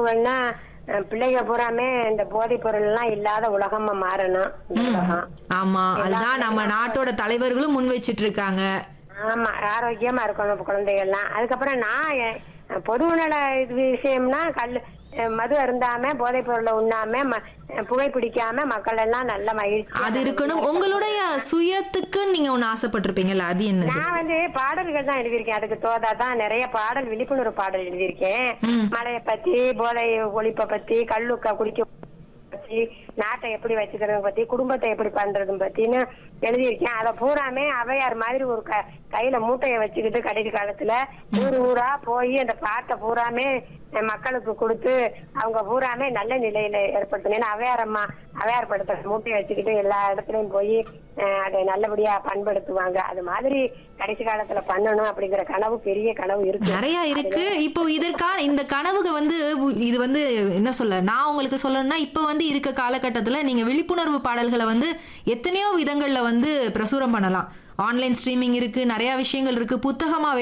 கனவுகள்னா அஹ், பிள்ளைங்க பூராமே இந்த போதைப் பொருள் எல்லாம் இல்லாத உலகமா மாறணும் இந்த உலகம் ஆமா அதுதான் நம்ம நாட்டோட தலைவர்களும் முன் வச்சிட்டு இருக்காங்க ஆமா ஆரோக்கியமா இருக்கணும் இப்ப குழந்தைகள்லாம் அதுக்கப்புறம் நான் எ- பொதுநல இது விஷயம்னா கல் அஹ், மது அருந்தாம போதைப் பொருளை உண்ணாம ம- அஹ், புகைப்பிடிக்காம மக்கள் எல்லாம் நல்ல மகிழ்ச்சி அது இருக்கணும் உங்களுடைய சுயத்துக்கு நீங்க ஒண்ணு ஆசைப்பட்டிருப்பீங்கல்ல அது என்னது நான் வந்து பாடல்கள் தான் எழுதியிருக்கேன் அதுக்கு தோதா தான் நிறைய பாடல் விழிப்புணர்வு பாடல் எழுதியிருக்கேன் ம். மழையை பத்தி போதை ஒழிப்பை பத்தி கல்லுக்க குடிக்க பத்தி நாட்டை எப்படி வச்சுக்கிறத பத்தி குடும்பத்தை எப்படி பண்றது பத்தின்னு எழுதியிருக்கேன் அதை பூராமே அவையார் மாதிரி ஒரு க கையில மூட்டையை வச்சுக்கிட்டு கடைசி காலத்துல ஊர் ஊரா போய் அந்த பாட்டை பூராமே அஹ், மக்களுக்கு கொடுத்து அவங்க பூராமே நல்ல நிலையில ஏற்படுத்தணும் ஏன்னா அவையாரம்மா அவையார் படுத்த மூட்டையை வச்சுக்கிட்டு எல்லா இடத்துலயும் போய் அஹ், அதை நல்லபடியா பண்படுத்துவாங்க அது மாதிரி கடைசி காலத்துல பண்ணணும் அப்படிங்கிற கனவு பெரிய கனவு இருக்கு நிறைய இருக்கு இப்போ இதற்கான இந்த கனவுக வந்து உ- இது வந்து என்ன சொல்ல நான் உங்களுக்கு சொல்லணும்னா இப்போ வந்து இருக்க காலகட்டத்துல நீங்க விழிப்புணர்வு பாடல்களை வந்து எத்தனையோ விதங்கள்ல வந்து பிரசுரம் பண்ணலாம் ஆன்லைன் ஸ்ட்ரீமிங் இருக்கு நிறைய விஷயங்கள் இருக்கு புத்தகமா